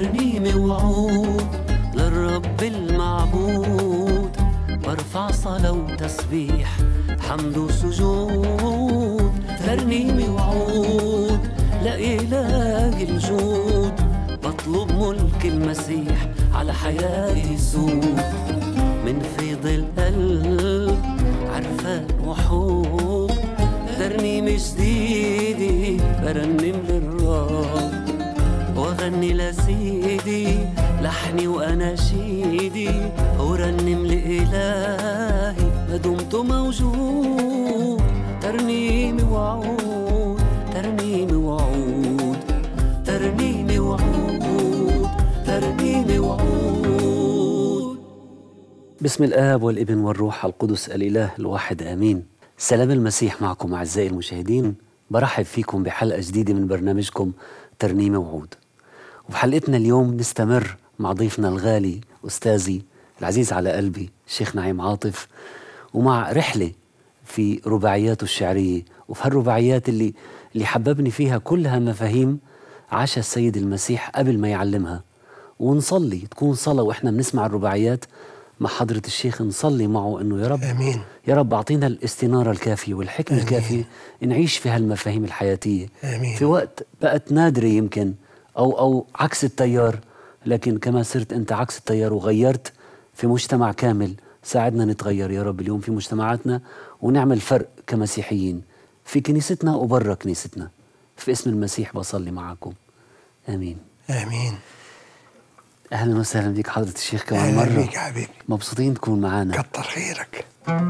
ترنيمة وعود للرب المعبود برفع صلاة وتسبيح حمد وسجود ترنيمة وعود لإله الجود بطلب ملك المسيح على حياتي سود من فيض القلب عرفان وحب ترنيمة جديدة برنم للرب واغني لسيدي لحني واناشيدي ورنم لإلهي ما دمت موجود ترنيمي وعود ترنيمي وعود ترنيمي وعود ترنيمي وعود بسم الآب والابن والروح القدس الإله الواحد آمين سلام المسيح معكم أعزائي المشاهدين برحب فيكم بحلقة جديدة من برنامجكم ترنيمة وعود وبحلقتنا اليوم نستمر مع ضيفنا الغالي أستاذي العزيز على قلبي الشيخ نعيم عاطف ومع رحلة في رباعياته الشعرية وفي هالرباعيات اللي اللي حببني فيها كلها مفاهيم عاشها السيد المسيح قبل ما يعلمها ونصلي تكون صلاة وإحنا بنسمع الرباعيات مع حضرة الشيخ نصلي معه إنه يا رب امين يا رب أعطينا الاستنارة الكافية والحكمة آمين. الكافية نعيش في هالمفاهيم الحياتية آمين. في وقت بقت نادرة يمكن أو أو عكس التيار لكن كما صرت أنت عكس التيار وغيرت في مجتمع كامل ساعدنا نتغير يا رب اليوم في مجتمعاتنا ونعمل فرق كمسيحيين في كنيستنا وبرا كنيستنا في اسم المسيح بصلي معكم آمين امين أهلا وسهلا بك حضرة الشيخ كمان اهلا مرة بيك يا حبيبي مبسوطين تكون معنا كتر خيرك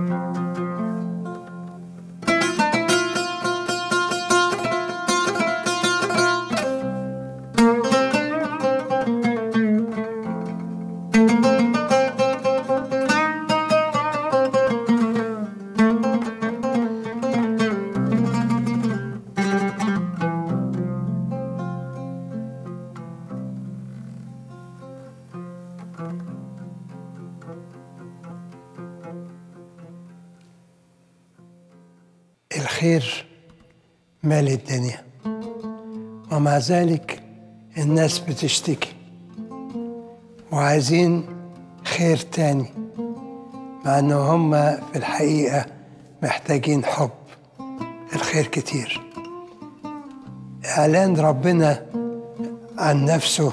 الخير مال الدنيا ومع ذلك الناس بتشتكي وعايزين خير تاني مع ان هم في الحقيقة محتاجين حب الخير كتير اعلان ربنا عن نفسه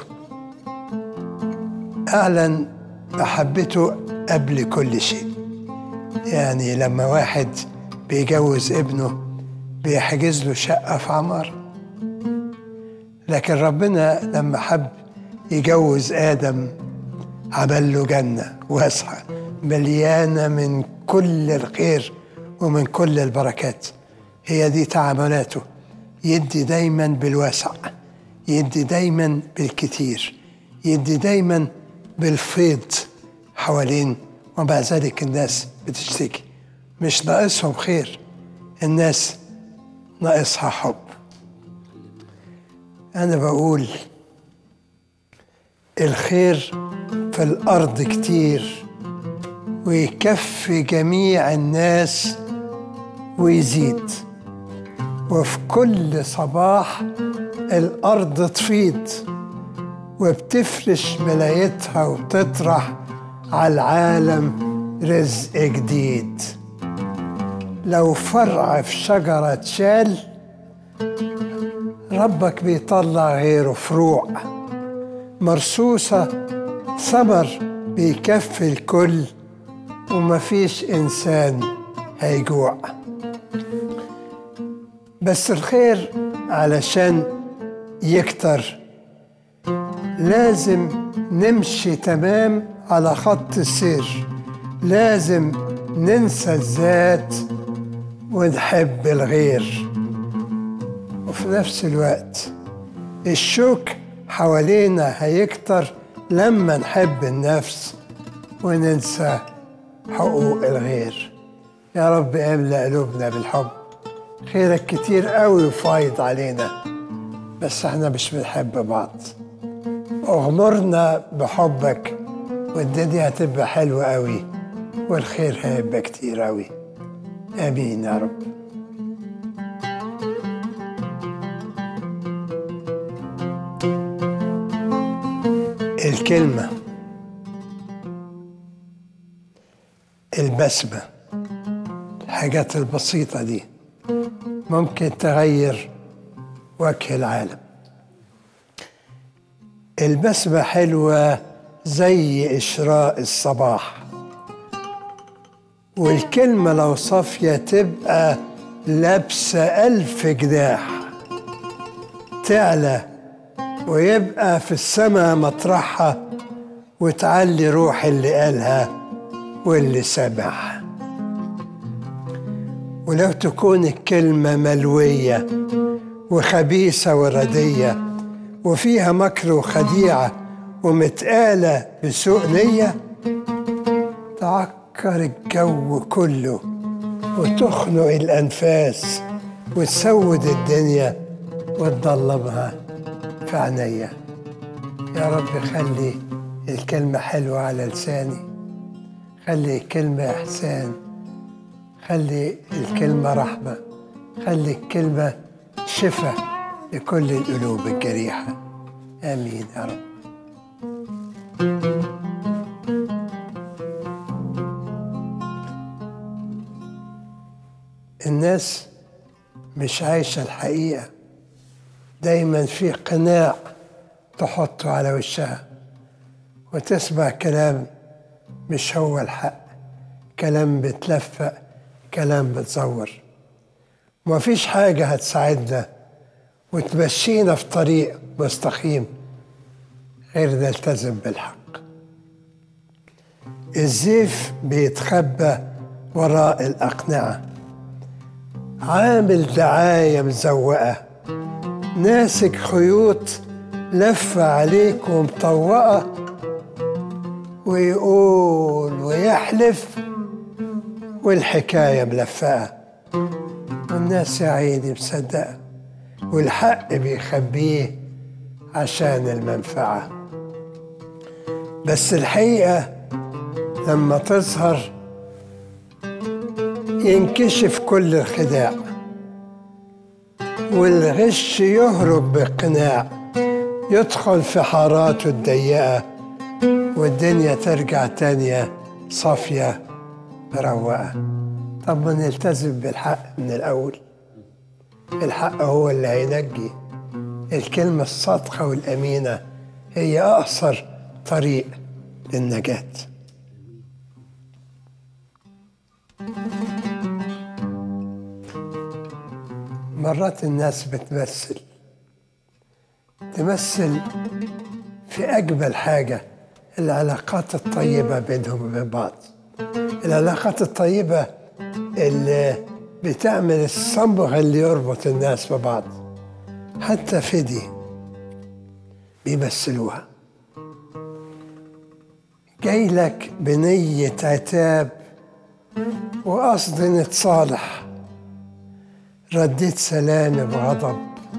اعلن محبته قبل كل شيء يعني لما واحد بيجوز ابنه بيحجز له شقة في عمار لكن ربنا لما حب يجوز آدم عمل له جنة واسعة مليانة من كل الخير ومن كل البركات هي دي تعاملاته يدي دايما بالواسع يدي دايما بالكتير يدي دايما بالفيض حوالين ومع ذلك الناس بتشتكي مش ناقصهم خير الناس ناقصها حب أنا بقول الخير في الأرض كتير ويكفي جميع الناس ويزيد وفي كل صباح الأرض تفيض وبتفرش ملايتها وتطرح على العالم رزق جديد لو فرع في شجرة اتشال ربك بيطلع غيره فروع مرصوصة ثمر بيكفي الكل ومفيش إنسان هيجوع بس الخير علشان يكتر لازم نمشي تمام على خط السير لازم ننسى الذات ونحب الغير وفي نفس الوقت الشوك حوالينا هيكتر لما نحب النفس وننسى حقوق الغير يا رب املأ قلوبنا بالحب خيرك كتير قوي وفايض علينا بس احنا مش بنحب بعض اغمرنا بحبك والدنيا هتبقى حلوة قوي والخير هيبقى كتير قوي امين يا رب الكلمة البسمة الحاجات البسيطة دي ممكن تغير وجه العالم البسمة حلوة زي إشراق الصباح والكلمة لو صافية تبقى لابسة ألف جناح تعلى ويبقى في السماء مطرحها وتعلي روح اللي قالها واللي سمعها ولو تكون الكلمة ملوية وخبيثة وردية وفيها مكر وخديعة ومتقالة بسوء نية تعكر الجو كله وتخنق الأنفاس وتسود الدنيا وتضلمها في عينيا يا رب خلي الكلمة حلوة على لساني خلي الكلمة إحسان خلي الكلمة رحمة خلي الكلمة شفاء لكل القلوب الجريحة آمين يا رب الناس مش عايشة الحقيقة دايما في قناع تحطه على وشها وتسمع كلام مش هو الحق كلام بتلفق كلام بتزور ومفيش حاجة هتساعدنا وتمشينا في طريق مستقيم غير نلتزم بالحق الزيف بيتخبى وراء الأقنعة عامل دعاية مزوقة ناسك خيوط لفة عليك ومطوقة ويقول ويحلف والحكاية ملفقة والناس يا عيني مصدقة والحق بيخبيه عشان المنفعة بس الحقيقة لما تظهر ينكشف كل الخداع والغش يهرب بقناع يدخل في حاراته الضيقة والدنيا ترجع تانية صافية مروقة طب ما نلتزم بالحق من الأول الحق هو اللي هينجي الكلمة الصادقة والأمينة هي أقصر طريق للنجاة مرات الناس بتمثل تمثل في أجمل حاجة العلاقات الطيبة بينهم وبين بعض العلاقات الطيبة اللي بتعمل الصمغ اللي يربط الناس ببعض حتى فدي بيمثلوها جاي لك بنية عتاب وقصد نتصالح رديت سلامي بغضب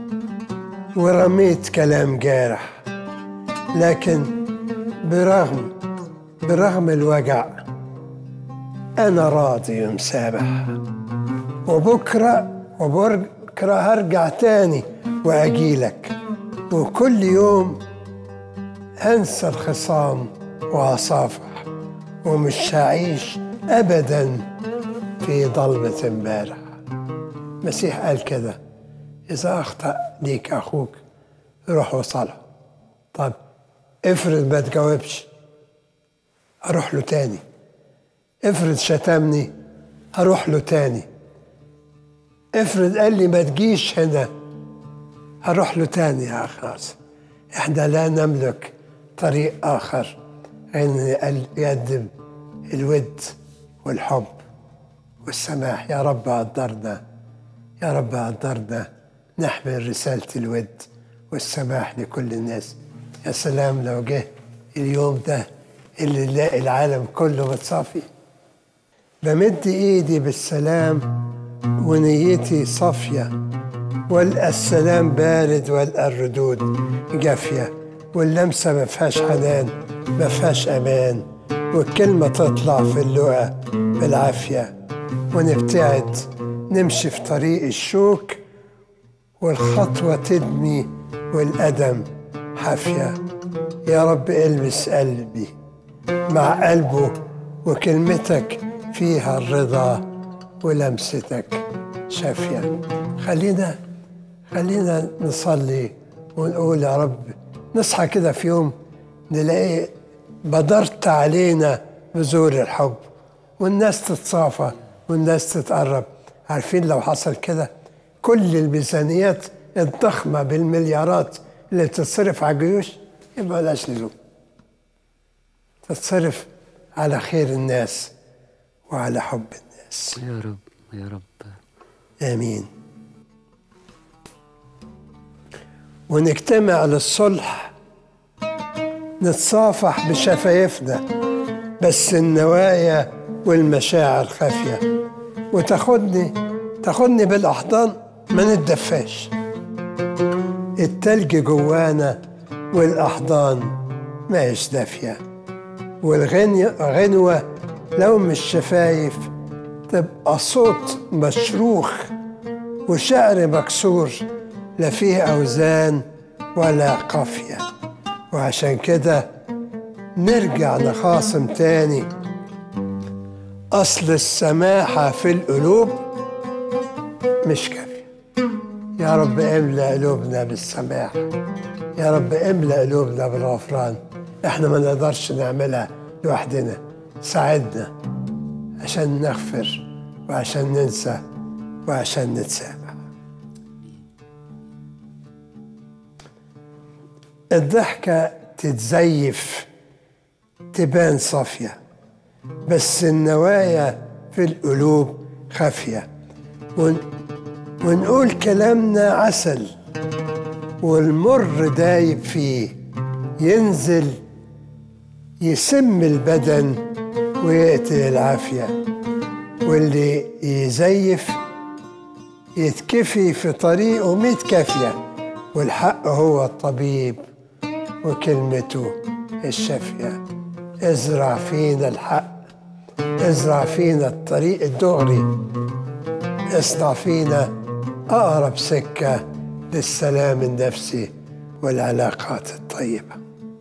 ورميت كلام جارح لكن برغم برغم الوجع أنا راضي ومسامح وبكرة وبكرة هرجع تاني وأجيلك وكل يوم هنسى الخصام وهصافح ومش هعيش أبدا في ضلمة امبارح المسيح قال كده إذا أخطأ ليك أخوك روح وصالحه طب افرض ما تجاوبش أروح له تاني افرض شتمني هروح له تاني افرض قال لي ما تجيش هنا هروح له تاني يا خلاص احنا لا نملك طريق آخر غير أن يقدم الود والحب والسماح يا رب قدرنا يا رب قدرنا نحمل رسالة الود والسماح لكل الناس يا سلام لو جه اليوم ده اللي نلاقي العالم كله متصافي بمد ايدي بالسلام ونيتي صافية والقى السلام بارد والقى الردود جافية واللمسة ما فيهاش حنان ما فيهاش أمان والكلمة تطلع في اللقا بالعافية ونبتعد نمشي في طريق الشوك والخطوة تدمي والقدم حافية يا رب المس قلبي مع قلبه وكلمتك فيها الرضا ولمستك شافية خلينا خلينا نصلي ونقول يا رب نصحى كده في يوم نلاقي بدرت علينا بذور الحب والناس تتصافى والناس تتقرب عارفين لو حصل كده كل الميزانيات الضخمة بالمليارات اللي تتصرف على الجيوش يبقى ملهاش لزوم تتصرف على خير الناس وعلى حب الناس يا رب يا رب امين ونجتمع للصلح نتصافح بشفايفنا بس النوايا والمشاعر خافيه وتاخدني تاخدني بالاحضان ما نتدفاش التلج جوانا والاحضان ما هيش دافيه والغنوه لو مش شفايف تبقى صوت مشروخ وشعر مكسور لا فيه أوزان ولا قافية وعشان كده نرجع نخاصم تاني أصل السماحة في القلوب مش كافية يا رب املأ قلوبنا بالسماحة يا رب املأ قلوبنا بالغفران احنا ما نقدرش نعملها لوحدنا ساعدنا عشان نغفر وعشان ننسى وعشان نتسامح الضحكة تتزيف تبان صافية بس النوايا في القلوب خافية ون ونقول كلامنا عسل والمر دايب فيه ينزل يسم البدن ويقتل العافية واللي يزيف يتكفي في طريقه ميت كافية والحق هو الطبيب وكلمته الشافية ازرع فينا الحق ازرع فينا الطريق الدغري اصنع فينا أقرب سكة للسلام النفسي والعلاقات الطيبه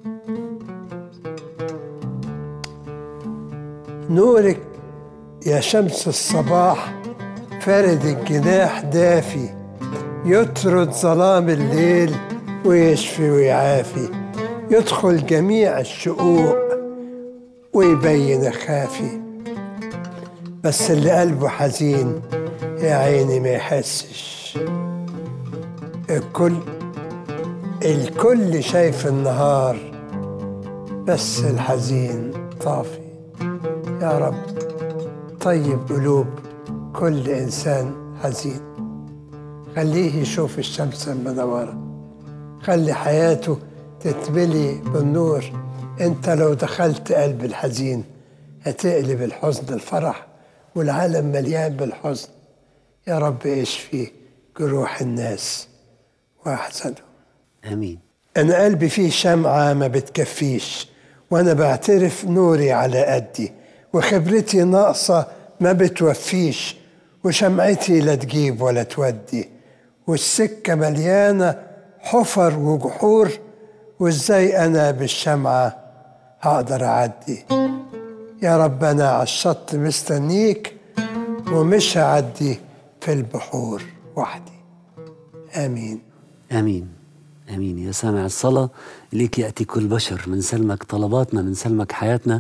نورك يا شمس الصباح فارد الجناح دافي يطرد ظلام الليل ويشفي ويعافي يدخل جميع الشقوق ويبين خافي بس اللي قلبه حزين يا عيني ما يحسش الكل الكل شايف النهار بس الحزين طافي يا رب طيب قلوب كل إنسان حزين خليه يشوف الشمس المنورة خلي حياته تتملي بالنور انت لو دخلت قلب الحزين هتقلب الحزن الفرح والعالم مليان بالحزن يا رب اشفي جروح الناس واحزنهم امين انا قلبي فيه شمعة ما بتكفيش وانا بعترف نوري على قدي وخبرتي ناقصة ما بتوفيش وشمعتي لا تجيب ولا تودي والسكة مليانة حفر وجحور وازاي أنا بالشمعة هقدر أعدي يا رب أنا على الشط مستنيك ومش هعدي في البحور وحدي آمين امين امين يا سامع الصلاه اليك ياتي كل بشر من سلمك طلباتنا من سلمك حياتنا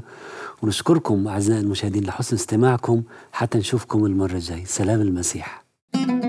ونشكركم اعزائي المشاهدين لحسن استماعكم حتى نشوفكم المره الجايه سلام المسيح